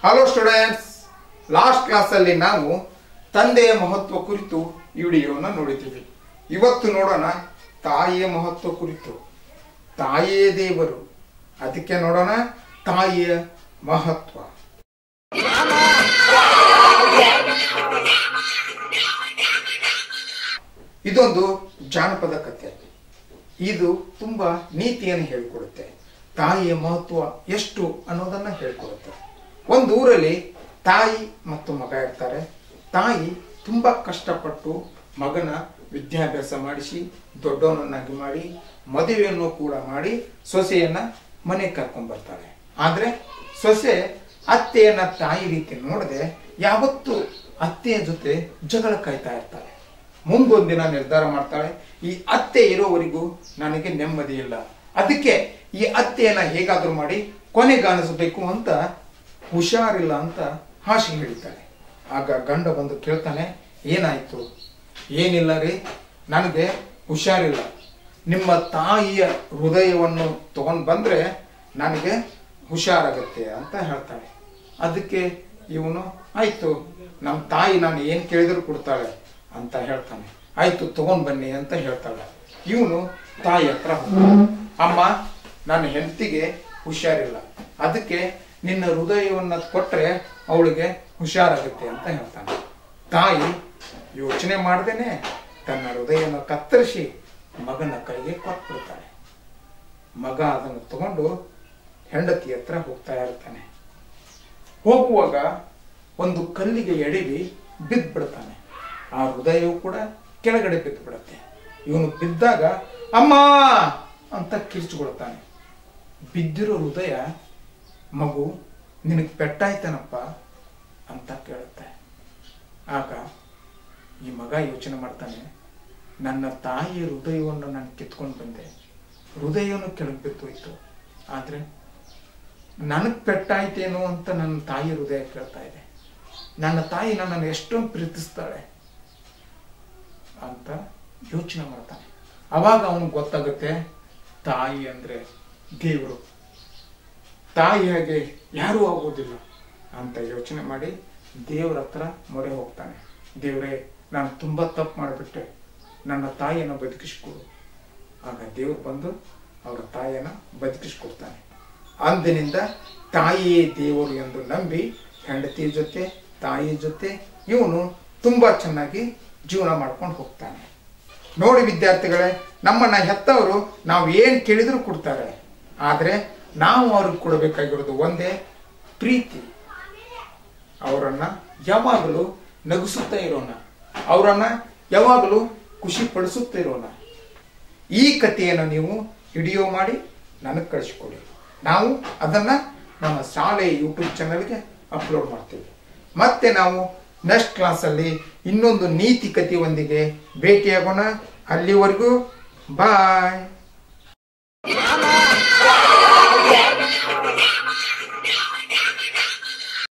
Hello students last ಕ್ಲಾಸಲ್ಲಿ ನಾವು ತಂದೆಯ ಮಹತ್ವ ಕುರಿತು ಈ ವಿಡಿಯೋನ ನೋಡಿದ್ದೀವಿ ಇವತ್ತು ನೋಡೋಣ ತಾಯಿಯ ಮಹತ್ವ ಕುರಿತು ತಾಯಿಯೇ ದೇವರು ಅದಕ್ಕೆ ನೋಡೋಣ ತಾಯಿಯ ಮಹತ್ವ ಇದೊಂದು ಜಾನಪದ ಕಥೆ ಇದು ತುಂಬಾ ನೀತಿಯನ್ನು ಹೇಳಿಕೊಡುತ್ತೆ ತಾಯಿಯ ಮಹತ್ವ ಎಷ್ಟು ಅನ್ನೋದನ್ನ ಹೇಳ್ಕೊಡುತ್ತೆ ಒಂದು ಊರಲ್ಲಿ ತಾಯಿ ಮತ್ತು ಮಗ ಇರ್ತಾರೆ ತಾಯಿ ತುಂಬಾ ಕಷ್ಟಪಟ್ಟು ಮಗನ ವಿದ್ಯಾಭ್ಯಾಸ ಮಾಡಿಸಿ ದೊಡ್ಡವನನ್ನಾಗಿ ಮಾಡಿ ಮದುವೆಯನ್ನು ಕೂಡ ಮಾಡಿ ಸೊಸೆಯನ್ನ ಮನೆ ಕರ್ಕೊಂಡ್ ಬರ್ತಾಳೆ ಆದ್ರೆ ಸೊಸೆ ಅತ್ತೆಯನ್ನ ತಾಯಿ ರೀತಿ ನೋಡದೆ ಯಾವತ್ತೂ ಅತ್ತೆಯ ಜೊತೆ ಜಗಳ ಕಾಯ್ತಾ ಇರ್ತಾಳೆ ಮುಂದೊಂದಿನ ನಿರ್ಧಾರ ಮಾಡ್ತಾಳೆ ಈ ಅತ್ತೆ ಇರೋವರೆಗೂ ನನಗೆ ನೆಮ್ಮದಿ ಇಲ್ಲ ಅದಕ್ಕೆ ಈ ಅತ್ತೆಯನ್ನ ಹೇಗಾದ್ರೂ ಮಾಡಿ ಕೊನೆಗಾಣಿಸಬೇಕು ಅಂತ ಹುಷಾರಿಲ್ಲ ಅಂತ ಹಾಸಿಗೆ ಹಿಡಿತಾಳೆ ಆಗ ಗಂಡ ಬಂದು ಕೇಳ್ತಾನೆ ಏನಾಯ್ತು ಏನಿಲ್ಲ ರೀ ನನಗೆ ಹುಷಾರಿಲ್ಲ ನಿಮ್ಮ ತಾಯಿಯ ಹೃದಯವನ್ನು ತಗೊಂಡ್ ಬಂದ್ರೆ ನನಗೆ ಹುಷಾರಾಗತ್ತೆ ಅಂತ ಹೇಳ್ತಾಳೆ ಅದಕ್ಕೆ ಇವನು ಆಯ್ತು ನಮ್ಮ ತಾಯಿ ನಾನು ಏನ್ ಕೇಳಿದ್ರು ಕೊಡ್ತಾಳೆ ಅಂತ ಹೇಳ್ತಾನೆ ಆಯ್ತು ತಗೊಂಡ್ ಬನ್ನಿ ಅಂತ ಹೇಳ್ತಾಳೆ ಇವನು ತಾಯಿ ಹತ್ರ ಹೋಗ್ತಾನೆ. ಅಮ್ಮ ನನ್ನ ಹೆಂಡತಿಗೆ ಹುಷಾರಿಲ್ಲ ಅದಕ್ಕೆ ನಿನ್ನ ಹೃದಯವನ್ನ ಕೊಟ್ರೆ ಅವಳಿಗೆ ಹುಷಾರಾಗುತ್ತೆ ಅಂತ ಹೇಳ್ತಾನೆ ತಾಯಿ ಯೋಚನೆ ಮಾಡ್ದೇನೆ ತನ್ನ ಹೃದಯನ ಕತ್ತರಿಸಿ ಮಗನ ಕೈಗೆ ಕೊಟ್ಬಿಡ್ತಾಳೆ ಮಗ ಅದನ್ನು ತಗೊಂಡು ಹೆಂಡತಿ ಹತ್ರ ಹೋಗ್ತಾ ಇರ್ತಾನೆ ಹೋಗುವಾಗ ಒಂದು ಕಲ್ಲಿಗೆ ಎಡವಿ ಬಿದ್ದ್ಬಿಡ್ತಾನೆ ಆ ಹೃದಯವು ಕೂಡ ಕೆಳಗಡೆ ಬಿದ್ದು ಬಿಡುತ್ತೆ ಇವನು ಬಿದ್ದಾಗ ಅಮ್ಮ ಅಂತ ಕಿರ್ಚ್ಕೊಳ್ತಾನೆ ಬಿದ್ದಿರೋ ಹೃದಯ ಮಗು ನಿನಗೆ ಪೆಟ್ಟಾಯ್ತನಪ್ಪ ಅಂತ ಕೇಳುತ್ತೆ ಆಗ ಈ ಮಗ ಯೋಚನೆ ಮಾಡ್ತಾನೆ ನನ್ನ ತಾಯಿ ಹೃದಯವನ್ನು ನಾನು ಕಿತ್ಕೊಂಡು ಬಂದೆ ಹೃದಯವನ್ನು ಕೆಳಗೆ ಬಿದ್ದೋಯ್ತು ಆದ್ರೆ ನನಗ್ ಪೆಟ್ಟಾಯ್ತೇನೋ ಅಂತ ನನ್ನ ತಾಯಿ ಹೃದಯ ಕೇಳ್ತಾ ಇದೆ ನನ್ನ ತಾಯಿ ನನ್ನನ್ನು ಎಷ್ಟೊಂದು ಪ್ರೀತಿಸ್ತಾಳೆ ಅಂತ ಯೋಚನೆ ಮಾಡ್ತಾನೆ ಅವಾಗ ಅವನಿಗೆ ಗೊತ್ತಾಗುತ್ತೆ ತಾಯಿ ಅಂದ್ರೆ ದೇವರು ತಾಯಿ ಹಾಗೆ ಯಾರೂ ಆಗೋದಿಲ್ಲ ಅಂತ ಯೋಚನೆ ಮಾಡಿ ದೇವ್ರ ಹತ್ರ ಮೊರೆ ಹೋಗ್ತಾನೆ ದೇವ್ರೇ ನಾನು ತುಂಬಾ ತಪ್ಪು ಮಾಡಿಬಿಟ್ಟೆ ನನ್ನ ತಾಯಿಯನ್ನು ಬದುಕಿಸ್ಕೊಡು ಆಗ ದೇವ್ರು ಬಂದು ಅವರ ತಾಯಿಯನ್ನ ಬದುಕಿಸ್ಕೊಡ್ತಾನೆ ಅಂದಿನಿಂದ ತಾಯಿಯೇ ದೇವರು ಎಂದು ನಂಬಿ ಹೆಂಡತಿ ಜೊತೆ ತಾಯಿ ಜೊತೆ ಇವನು ತುಂಬಾ ಚೆನ್ನಾಗಿ ಜೀವನ ಮಾಡ್ಕೊಂಡು ಹೋಗ್ತಾನೆ ನೋಡಿ ವಿದ್ಯಾರ್ಥಿಗಳೇ ನಮ್ಮನ್ನ ಹೆತ್ತವರು ನಾವು ಏನ್ ಕೇಳಿದ್ರು ಕೊಡ್ತಾರೆ ಆದ್ರೆ ನಾವು ಅವ್ರಿಗೆ ಕೊಡಬೇಕಾಗಿರೋದು ಒಂದೇ ಪ್ರೀತಿ ಅವರನ್ನ ಯಾವಾಗಲೂ ನಗಿಸುತ್ತಾ ಇರೋಣ ಅವರನ್ನ ಯಾವಾಗಲೂ ಖುಷಿ ಪಡಿಸುತ್ತಾ ಇರೋಣ ಈ ಕಥೆಯನ್ನು ನೀವು ವಿಡಿಯೋ ಮಾಡಿ ನನಗೆ ಕಳಿಸ್ಕೊಡಿ ನಾವು ಅದನ್ನ ನಮ್ಮ ಶಾಲೆ ಯೂಟ್ಯೂಬ್ ಚಾನಲ್ಗೆ ಅಪ್ಲೋಡ್ ಮಾಡ್ತೀವಿ ಮತ್ತೆ ನಾವು ನೆಕ್ಸ್ಟ್ ಕ್ಲಾಸಲ್ಲಿ ಇನ್ನೊಂದು ನೀತಿ ಕಥೆಯೊಂದಿಗೆ ಭೇಟಿಯಾಗೋಣ ಅಲ್ಲಿವರೆಗೂ ಬಾಯ್